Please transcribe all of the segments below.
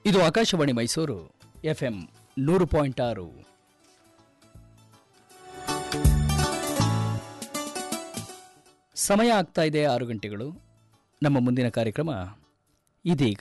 ಇದು ಆಕಾಶವಾಣಿ ಮೈಸೂರು ಎಫ್ಎಂ ನೂರು ಪಾಯಿಂಟ್ ಆರು ಸಮಯ ಆಗ್ತಾ ಇದೆ ಆರು ಗಂಟೆಗಳು ನಮ್ಮ ಮುಂದಿನ ಕಾರ್ಯಕ್ರಮ ಇದೀಗ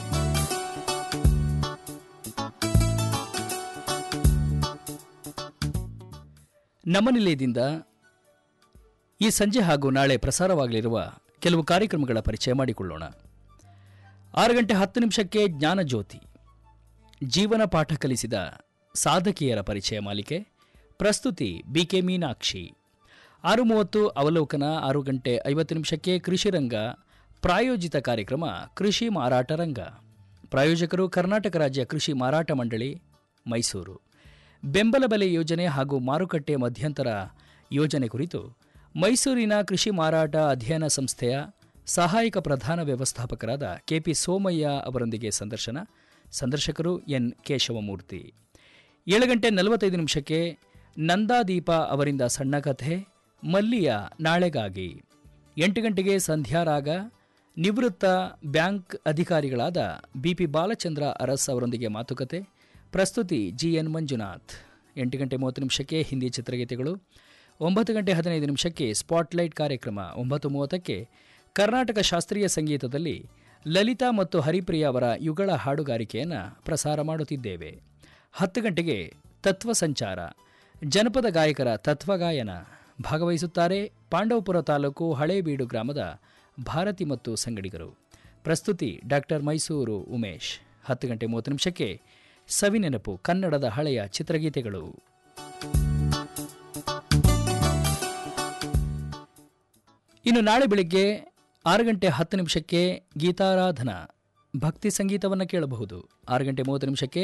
ನಮ್ಮ ನಿಲಯದಿಂದ ಈ ಸಂಜೆ ಹಾಗೂ ನಾಳೆ ಪ್ರಸಾರವಾಗಲಿರುವ ಕೆಲವು ಕಾರ್ಯಕ್ರಮಗಳ ಪರಿಚಯ ಮಾಡಿಕೊಳ್ಳೋಣ ಆರು ಗಂಟೆ ಹತ್ತು ನಿಮಿಷಕ್ಕೆ ಜ್ಞಾನಜ್ಯೋತಿ ಜೀವನ ಪಾಠ ಕಲಿಸಿದ ಸಾಧಕಿಯರ ಪರಿಚಯ ಮಾಲಿಕೆ ಪ್ರಸ್ತುತಿ ಬಿಕೆ ಮೀನಾಕ್ಷಿ ಆರು ಮೂವತ್ತು ಅವಲೋಕನ ಆರು ಗಂಟೆ ಐವತ್ತು ನಿಮಿಷಕ್ಕೆ ಕೃಷಿ ರಂಗ ಪ್ರಾಯೋಜಿತ ಕಾರ್ಯಕ್ರಮ ಕೃಷಿ ಮಾರಾಟ ರಂಗ ಪ್ರಾಯೋಜಕರು ಕರ್ನಾಟಕ ರಾಜ್ಯ ಕೃಷಿ ಮಾರಾಟ ಮಂಡಳಿ ಮೈಸೂರು ಬೆಂಬಲ ಬೆಲೆ ಯೋಜನೆ ಹಾಗೂ ಮಾರುಕಟ್ಟೆ ಮಧ್ಯಂತರ ಯೋಜನೆ ಕುರಿತು ಮೈಸೂರಿನ ಕೃಷಿ ಮಾರಾಟ ಅಧ್ಯಯನ ಸಂಸ್ಥೆಯ ಸಹಾಯಕ ಪ್ರಧಾನ ವ್ಯವಸ್ಥಾಪಕರಾದ ಕೆಪಿ ಸೋಮಯ್ಯ ಅವರೊಂದಿಗೆ ಸಂದರ್ಶನ ಸಂದರ್ಶಕರು ಎನ್ ಕೇಶವಮೂರ್ತಿ ಏಳು ಗಂಟೆ ನಲವತ್ತೈದು ನಿಮಿಷಕ್ಕೆ ನಂದಾದೀಪ ಅವರಿಂದ ಸಣ್ಣ ಕಥೆ ಮಲ್ಲಿಯ ನಾಳೆಗಾಗಿ ಎಂಟು ಗಂಟೆಗೆ ಸಂಧ್ಯಾರಾಗ ನಿವೃತ್ತ ಬ್ಯಾಂಕ್ ಅಧಿಕಾರಿಗಳಾದ ಬಿಪಿ ಬಾಲಚಂದ್ರ ಅರಸ್ ಅವರೊಂದಿಗೆ ಮಾತುಕತೆ ಪ್ರಸ್ತುತಿ ಜಿಎನ್ ಮಂಜುನಾಥ್ ಎಂಟು ಗಂಟೆ ಮೂವತ್ತು ನಿಮಿಷಕ್ಕೆ ಹಿಂದಿ ಚಿತ್ರಗೀತೆಗಳು ಒಂಬತ್ತು ಗಂಟೆ ಹದಿನೈದು ನಿಮಿಷಕ್ಕೆ ಸ್ಪಾಟ್ಲೈಟ್ ಕಾರ್ಯಕ್ರಮ ಒಂಬತ್ತು ಮೂವತ್ತಕ್ಕೆ ಕರ್ನಾಟಕ ಶಾಸ್ತ್ರೀಯ ಸಂಗೀತದಲ್ಲಿ ಲಲಿತಾ ಮತ್ತು ಹರಿಪ್ರಿಯ ಅವರ ಯುಗಳ ಹಾಡುಗಾರಿಕೆಯನ್ನು ಪ್ರಸಾರ ಮಾಡುತ್ತಿದ್ದೇವೆ ಹತ್ತು ಗಂಟೆಗೆ ತತ್ವ ಸಂಚಾರ ಜನಪದ ಗಾಯಕರ ತತ್ವಗಾಯನ ಭಾಗವಹಿಸುತ್ತಾರೆ ಪಾಂಡವಪುರ ತಾಲೂಕು ಹಳೇಬೀಡು ಗ್ರಾಮದ ಭಾರತಿ ಮತ್ತು ಸಂಗಡಿಗರು ಪ್ರಸ್ತುತಿ ಡಾಕ್ಟರ್ ಮೈಸೂರು ಉಮೇಶ್ ಹತ್ತು ಗಂಟೆ ಮೂವತ್ತು ನಿಮಿಷಕ್ಕೆ ಸವಿನೆನಪು ಕನ್ನಡದ ಹಳೆಯ ಚಿತ್ರಗೀತೆಗಳು ಇನ್ನು ನಾಳೆ ಬೆಳಿಗ್ಗೆ ಆರು ಗಂಟೆ ಹತ್ತು ನಿಮಿಷಕ್ಕೆ ಗೀತಾರಾಧನಾ ಭಕ್ತಿ ಸಂಗೀತವನ್ನು ಕೇಳಬಹುದು ಆರು ಗಂಟೆ ಮೂವತ್ತು ನಿಮಿಷಕ್ಕೆ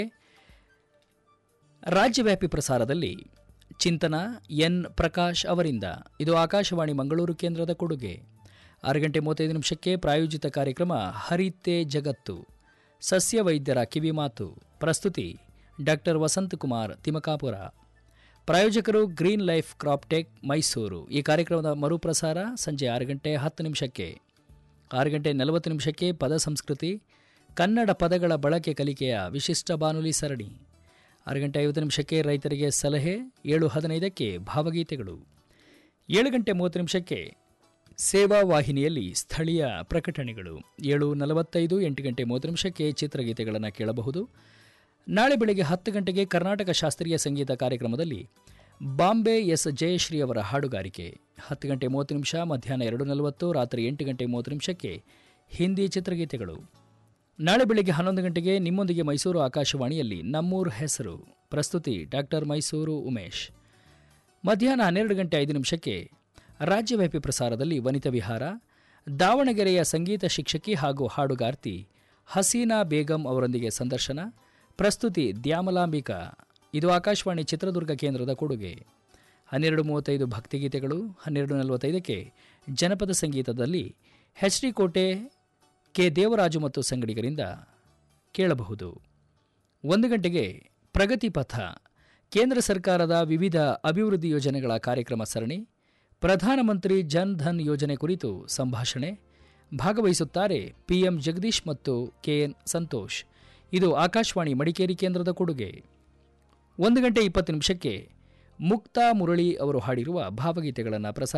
ರಾಜ್ಯವ್ಯಾಪಿ ಪ್ರಸಾರದಲ್ಲಿ ಚಿಂತನ ಎನ್ ಪ್ರಕಾಶ್ ಅವರಿಂದ ಇದು ಆಕಾಶವಾಣಿ ಮಂಗಳೂರು ಕೇಂದ್ರದ ಕೊಡುಗೆ ಆರು ಗಂಟೆ ಮೂವತ್ತೈದು ನಿಮಿಷಕ್ಕೆ ಪ್ರಾಯೋಜಿತ ಕಾರ್ಯಕ್ರಮ ಹರಿತೆ ಜಗತ್ತು ಸಸ್ಯ ವೈದ್ಯರ ಕಿವಿಮಾತು ಪ್ರಸ್ತುತಿ ಡಾಕ್ಟರ್ ವಸಂತಕುಮಾರ್ ತಿಮಕಾಪುರ ಪ್ರಾಯೋಜಕರು ಗ್ರೀನ್ ಲೈಫ್ ಕ್ರಾಪ್ಟೆಕ್ ಮೈಸೂರು ಈ ಕಾರ್ಯಕ್ರಮದ ಮರುಪ್ರಸಾರ ಸಂಜೆ ಆರು ಗಂಟೆ ಹತ್ತು ನಿಮಿಷಕ್ಕೆ ಆರು ಗಂಟೆ ನಲವತ್ತು ನಿಮಿಷಕ್ಕೆ ಪದ ಸಂಸ್ಕೃತಿ ಕನ್ನಡ ಪದಗಳ ಬಳಕೆ ಕಲಿಕೆಯ ವಿಶಿಷ್ಟ ಬಾನುಲಿ ಸರಣಿ ಆರು ಗಂಟೆ ಐವತ್ತು ನಿಮಿಷಕ್ಕೆ ರೈತರಿಗೆ ಸಲಹೆ ಏಳು ಹದಿನೈದಕ್ಕೆ ಭಾವಗೀತೆಗಳು ಏಳು ಗಂಟೆ ಮೂವತ್ತು ನಿಮಿಷಕ್ಕೆ ಸೇವಾ ವಾಹಿನಿಯಲ್ಲಿ ಸ್ಥಳೀಯ ಪ್ರಕಟಣೆಗಳು ಏಳು ನಲವತ್ತೈದು ಎಂಟು ಗಂಟೆ ಮೂವತ್ತು ನಿಮಿಷಕ್ಕೆ ಚಿತ್ರಗೀತೆಗಳನ್ನು ಕೇಳಬಹುದು ನಾಳೆ ಬೆಳಗ್ಗೆ ಹತ್ತು ಗಂಟೆಗೆ ಕರ್ನಾಟಕ ಶಾಸ್ತ್ರೀಯ ಸಂಗೀತ ಕಾರ್ಯಕ್ರಮದಲ್ಲಿ ಬಾಂಬೆ ಎಸ್ ಜಯಶ್ರೀ ಅವರ ಹಾಡುಗಾರಿಕೆ ಹತ್ತು ಗಂಟೆ ಮೂವತ್ತು ನಿಮಿಷ ಮಧ್ಯಾಹ್ನ ಎರಡು ನಲವತ್ತು ರಾತ್ರಿ ಎಂಟು ಗಂಟೆ ಮೂವತ್ತು ನಿಮಿಷಕ್ಕೆ ಹಿಂದಿ ಚಿತ್ರಗೀತೆಗಳು ನಾಳೆ ಬೆಳಗ್ಗೆ ಹನ್ನೊಂದು ಗಂಟೆಗೆ ನಿಮ್ಮೊಂದಿಗೆ ಮೈಸೂರು ಆಕಾಶವಾಣಿಯಲ್ಲಿ ನಮ್ಮೂರು ಹೆಸರು ಪ್ರಸ್ತುತಿ ಡಾಕ್ಟರ್ ಮೈಸೂರು ಉಮೇಶ್ ಮಧ್ಯಾಹ್ನ ಹನ್ನೆರಡು ಗಂಟೆ ಐದು ನಿಮಿಷಕ್ಕೆ ರಾಜ್ಯವ್ಯಾಪಿ ಪ್ರಸಾರದಲ್ಲಿ ವನಿತಾ ವಿಹಾರ ದಾವಣಗೆರೆಯ ಸಂಗೀತ ಶಿಕ್ಷಕಿ ಹಾಗೂ ಹಾಡುಗಾರ್ತಿ ಹಸೀನಾ ಬೇಗಂ ಅವರೊಂದಿಗೆ ಸಂದರ್ಶನ ಪ್ರಸ್ತುತಿ ದ್ಯಾಮಲಾಂಬಿಕಾ ಇದು ಆಕಾಶವಾಣಿ ಚಿತ್ರದುರ್ಗ ಕೇಂದ್ರದ ಕೊಡುಗೆ ಹನ್ನೆರಡು ಮೂವತ್ತೈದು ಭಕ್ತಿಗೀತೆಗಳು ಹನ್ನೆರಡು ನಲವತ್ತೈದಕ್ಕೆ ಜನಪದ ಸಂಗೀತದಲ್ಲಿ H D Kote K Devaraju ಮತ್ತು ಸಂಗಡಿಗರಿಂದ ಕೇಳಬಹುದು ಒಂದು ಗಂಟೆಗೆ ಪ್ರಗತಿ ಪಥ ಕೇಂದ್ರ ಸರ್ಕಾರದ ವಿವಿಧ ಅಭಿವೃದ್ಧಿ ಯೋಜನೆಗಳ ಕಾರ್ಯಕ್ರಮ ಸರಣಿ ಪ್ರಧಾನಮಂತ್ರಿ ಜನ್ ಧನ್ ಯೋಜನೆ ಕುರಿತು ಸಂಭಾಷಣೆ ಭಾಗವಹಿಸುತ್ತಾರೆ ಪಿಎಂ ಜಗದೀಶ್ ಮತ್ತು ಕೆಎನ್ ಸಂತೋಷ್ ಇದು ಆಕಾಶವಾಣಿ ಮಡಿಕೇರಿ ಕೇಂದ್ರದ ಕೊಡುಗೆ ಒಂದು ಗಂಟೆ ಇಪ್ಪತ್ತು ನಿಮಿಷಕ್ಕೆ ಮುಕ್ತಾ ಮುರಳಿ ಅವರು ಹಾಡಿರುವ ಭಾವಗೀತೆಗಳನ್ನು ಪ್ರಸಾರ